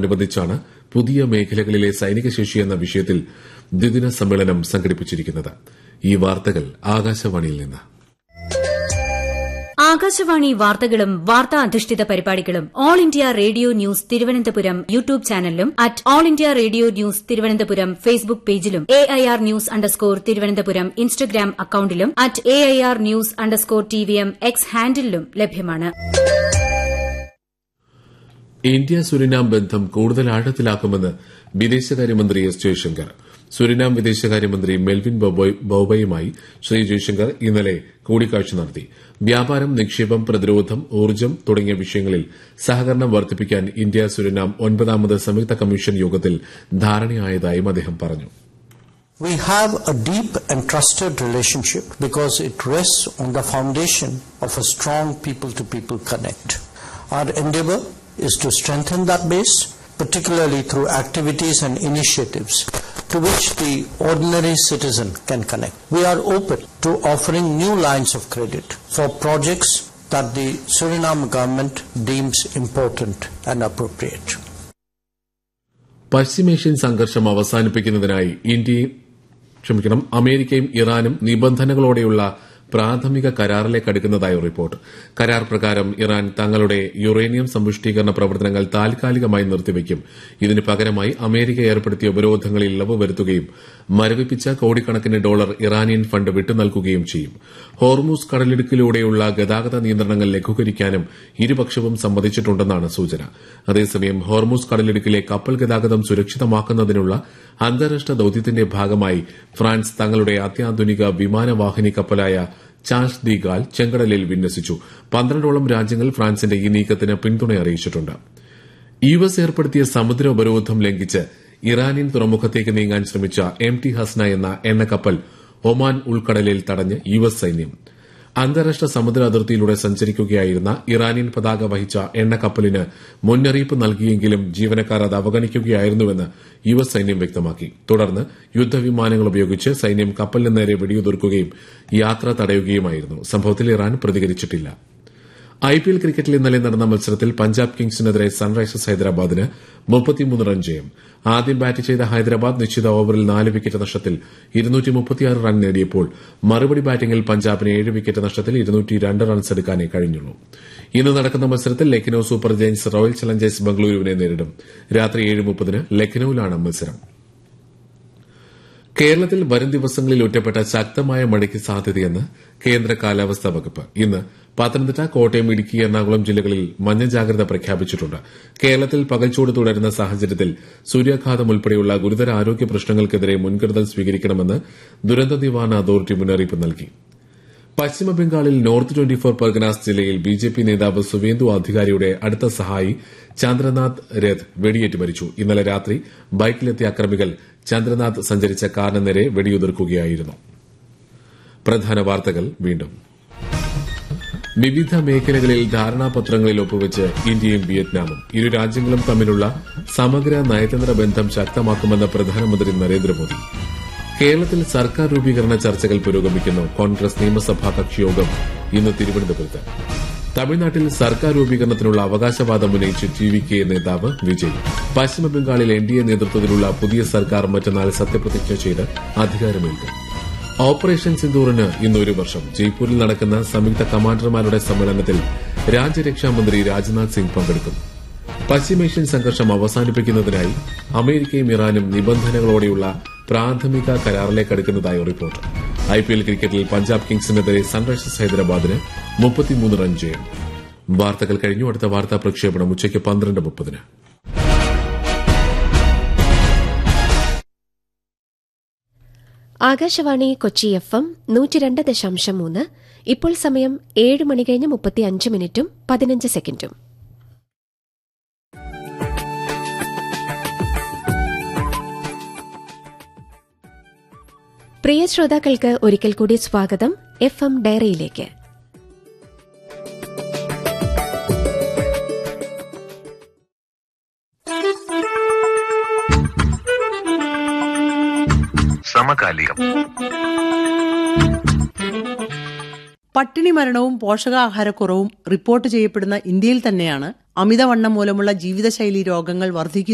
ദിനത്തോടനുബന്ധിച്ചാണ് പുതിയ മേഖലകളിലെ സൈനിക ശേഷി എന്ന വിഷയത്തിൽ ദ്വിദിന സമ്മേളനം സംഘടിപ്പിച്ചിരിക്കുന്നത് ഈ വാർത്തകൾ ആകാശവാണിയിൽ നിന്ന് ആകാശവാണി വാർത്തകളും വാർത്താ അധിഷ്ഠിത പരിപാടികളും all India radio news Thiruvananthapuram YouTube ചാനലിലും at all India radio news Thiruvananthapuram Facebook പേജിലും A I R news underscore Thiruvananthapuram Instagram അക്കൌണ്ടിലും at A I R news underscore T V M X ഹാൻഡിലും ലഭ്യമാണ് ഇന്ത്യ സുരിനാം ബന്ധം കൂടുതൽ ആഴത്തിലാക്കുമെന്ന് വിദേശകാര്യമന്ത്രി എസ് ജയശങ്കർ സുരിനാം വിദേശകാര്യമന്ത്രി മെൽവിൻ ബോബയുമായി ശ്രീ ജയശങ്കർ ഇന്നലെ കൂടിക്കാഴ്ച നടത്തി വ്യാപാരം നിക്ഷേപം പ്രതിരോധം ഊർജ്ജം തുടങ്ങിയ വിഷയങ്ങളിൽ സഹകരണം വർദ്ധിപ്പിക്കാൻ ഇന്ത്യ സുരിനാം ഒൻപതാമത് സംയുക്ത കമ്മീഷൻ യോഗത്തിൽ ധാരണയായതായും അദ്ദേഹം പറഞ്ഞു We have a deep and trusted relationship because it rests on the foundation of a strong people to people connect. Our endeavor is to strengthen that base, particularly through activities and initiatives to which the ordinary citizen can connect. We are open to offering new lines of credit for projects that the Suriname government deems important and appropriate. പശ്ചിമേഷ്യൻ സംഘർഷം അവസാനിപ്പിക്കുന്നതിനായി ഇന്ത്യയും ക്ഷമിക്കണം അമേരിക്കയും ഇറാനും നിബന്ധനകളോടെയുള്ള പ്രാഥമിക കരാറിലേക്ക് അടുക്കുന്നതായി report കരാർ പ്രകാരം Iran തങ്ങളുടെ യുറേനിയം സമ്പുഷ്ടീകരണ പ്രവർത്തനങ്ങൾ താൽക്കാലികമായി നിർത്തിവെക്കും ഇതിന് പകരമായി അമേരിക്ക ഏർപ്പെടുത്തിയ ഉപരോധങ്ങളിൽ ഇളവ് വരുത്തുകയും മരവിപ്പിച്ച കോടിക്കണക്കിന് ഡോളർ ഇറാനിയൻ ഫണ്ട് വിട്ടുനൽകുകയും ചെയ്യും ഹോർമൂസ് കടലിടുക്കിലൂടെയുള്ള ഗതാഗത നിയന്ത്രണങ്ങൾ ലഘൂകരിക്കാനും ഇരുപക്ഷവും സമ്മതിച്ചിട്ടുണ്ടെന്നാണ് സൂചന അതേസമയം ഹോർമൂസ് കടലിടുക്കിലെ കപ്പൽ ഗതാഗതം സുരക്ഷിതമാക്കുന്നതിനുള്ള അന്താരാഷ്ട്ര ദൌത്യത്തിന്റെ ഭാഗമായി ഫ്രാൻസ് തങ്ങളുടെ അത്യാധുനിക വിമാനവാഹിനി കപ്പലായ ചാൾസ് ദി ഗാൽ ചെങ്കടലിൽ വിന്യസിച്ചു പന്ത്രണ്ടോളം രാജ്യങ്ങൾ ഫ്രാൻസിന്റെ ഈ നീക്കത്തിന് പിന്തുണ അറിയിച്ചിട്ടുണ്ട് യു എസ് ഏർപ്പെടുത്തിയ സമുദ്ര ഉപരോധം ലംഘിച്ച് ഇറാനിയൻ തുറമുഖത്തേക്ക് നീങ്ങാൻ ശ്രമിച്ച എം ടി ഹസ്ന എന്ന എണ്ണക്കപ്പൽ ഒമാൻ ഉൾക്കടലിൽ തടഞ്ഞ് യു എസ് സൈന്യം അന്താരാഷ്ട്ര സമുദ്ര അതിർത്തിയിലൂടെ സഞ്ചരിക്കുകയായിരുന്ന ഇറാനിയൻ പതാക വഹിച്ച എണ്ണക്കപ്പലിന് മുന്നറിയിപ്പ് നൽകിയെങ്കിലും ജീവനക്കാർ അത് അവഗണിക്കുകയായിരുന്നുവെന്ന് യു എസ് സൈന്യം വ്യക്തമാക്കി തുടർന്ന് യുദ്ധവിമാനങ്ങൾ ഉപയോഗിച്ച് സൈന്യം കപ്പലിന് നേരെ വെടിയുതിർക്കുകയും യാത്ര തടയുകയുമായിരുന്നു സംഭവത്തിൽ ഇറാൻ പ്രതികരിച്ചിട്ടില്ല ഐപിഎൽ ക്രിക്കറ്റിൽ ഇന്നലെ നടന്ന മത്സരത്തിൽ പഞ്ചാബ് കിങ്സിനെതിരെ സൺറൈസേഴ്സ് ഹൈദരാബാദിന് മുപ്പത്തിമൂന്ന് റൺ ജയം ആദ്യം ബാറ്റ് ചെയ്ത ഹൈദരാബാദ് നിശ്ചിത ഓവറിൽ നാല് വിക്കറ്റ് നഷ്ടത്തിൽ റൺ നേടിയപ്പോൾ മറുപടി ബാറ്റിംഗിൽ പഞ്ചാബിന് ഏഴ് വിക്കറ്റ് നഷ്ടത്തിൽ റൺസ് എടുക്കാനേ കഴിഞ്ഞുള്ളൂ ഇന്ന് നടക്കുന്ന മത്സരത്തിൽ Lucknow super giants royal challengers ബംഗളൂരുവിനെ നേരിടും രാത്രി ഏഴ് മുപ്പതിന് ലക്നൌവിലാണ് മത്സരം കേരളത്തിൽ വരും ദിവസങ്ങളിൽ ഒറ്റപ്പെട്ട ശക്തമായ മഴയ്ക്ക് സാധ്യതയെന്ന് കേന്ദ്ര കാലാവസ്ഥാ വകുപ്പ് ഇന്ന് പത്തനംതിട്ട കോട്ടയം ഇടുക്കി എറണാകുളം ജില്ലകളിൽ മഞ്ഞ ജാഗ്രത പ്രഖ്യാപിച്ചിട്ടുണ്ട് കേരളത്തിൽ പകൽച്ചൂട് തുടരുന്ന സാഹചര്യത്തിൽ സൂര്യാഘാതം ഉൾപ്പെടെയുള്ള ഗുരുതര ആരോഗ്യ പ്രശ്നങ്ങൾക്കെതിരെ മുൻകരുതൽ സ്വീകരിക്കണമെന്ന് ദുരന്ത നിവാരണ അതോറിറ്റി മുന്നറിയിപ്പ് നൽകി പശ്ചിമബംഗാളിൽ നോർത്ത് ട്വന്റി ഫോർ പർഗനാസ് ജില്ലയിൽ ബി ജെ പി നേതാവ് സുവേന്ദു അധികാരിയുടെ അടുത്ത സഹായി ചന്ദ്രനാഥ് രഥ് വെടിയേറ്റ് മരിച്ചു ഇന്നലെ രാത്രി ബൈക്കിലെത്തിയ അക്രമികൾ ചന്ദ്രനാഥ് സഞ്ചരിച്ച കാറിന് നേരെ വെടിയുതിർക്കുകയായിരുന്നു പ്രധാന വാർത്തകൾ വീണ്ടും വിവിധ മേഖലകളിൽ ധാരണാപത്രങ്ങളിൽ ഒപ്പുവെച്ച് ഇന്ത്യയും വിയറ്റ്നാമും ഇരു രാജ്യങ്ങളും തമ്മിലുള്ള സമഗ്ര നയതന്ത്ര ബന്ധം ശക്തമാക്കുമെന്ന് പ്രധാനമന്ത്രി നരേന്ദ്രമോദി കേരളത്തിൽ സർക്കാർ രൂപീകരണ ചർച്ചകൾ പുരോഗമിക്കുന്നു കോൺഗ്രസ് നിയമസഭാ കക്ഷിയോഗം ഇന്ന് തിരുവനന്തപുരത്ത് തമിഴ്നാട്ടിൽ സർക്കാർ രൂപീകരണത്തിനുള്ള അവകാശവാദം ഉന്നയിച്ച് ടി വി കെ നേതാവ് വിജയ് പശ്ചിമബംഗാളിൽ എൻ ഡി എ നേതൃത്വത്തിലുള്ള പുതിയ സർക്കാർ മറ്റന്നാൾ സത്യപ്രതിജ്ഞ ചെയ്ത് അധികാരമേൽക്കും ഓപ്പറേഷൻ സിന്ദൂറിന് ഇന്ന് ഒരു വർഷം ജയ്പൂരിൽ നടക്കുന്ന സംയുക്ത കമാൻഡർമാരുടെ സമ്മേളനത്തിൽ രാജ്യരക്ഷാമന്ത്രി രാജ്നാഥ് സിംഗ് പങ്കെടുക്കും പശ്ചിമേഷ്യൻ സംഘർഷം അവസാനിപ്പിക്കുന്നതിനായി അമേരിക്കയും ഇറാനും നിബന്ധനകളോടെയുള്ള പ്രാഥമിക കരാറിലേക്ക് അടുക്കുന്നതായി റിപ്പോർട്ട് ഐപിഎൽ ക്രിക്കറ്റിൽ പഞ്ചാബ് കിങ്സിനെതിരെ സൺറൈസേഴ്സ് ഹൈദരാബാദിന് മുപ്പത്തിമൂന്ന് റൺ ജയം വാർത്തകൾ കഴിഞ്ഞു അടുത്ത വാർത്താ പ്രക്ഷേപണം ഉച്ചയ്ക്ക് പന്ത്രണ്ട് മുപ്പതിന് ആകാശവാണി കൊച്ചി എഫ് എം നൂറ്റിരണ്ട് ദശാംശം മൂന്ന് ഇപ്പോൾ സമയം ഏഴ് മണി കഴിഞ്ഞ് മുപ്പത്തി അഞ്ച് മിനിറ്റും പതിനഞ്ച് സെക്കൻഡും പ്രിയ ശ്രോതാക്കൾക്ക് ഒരിക്കൽ കൂടി സ്വാഗതം എഫ് എം ഡയറിയിലേക്ക് സമകാലികം പട്ടിണി മരണവും പോഷകാഹാരക്കുറവും റിപ്പോർട്ട് ചെയ്യപ്പെടുന്ന ഇന്ത്യയിൽ തന്നെയാണ് അമിതവണ്ണം മൂലമുള്ള ജീവിതശൈലി രോഗങ്ങൾ വർദ്ധിക്കുന്നത്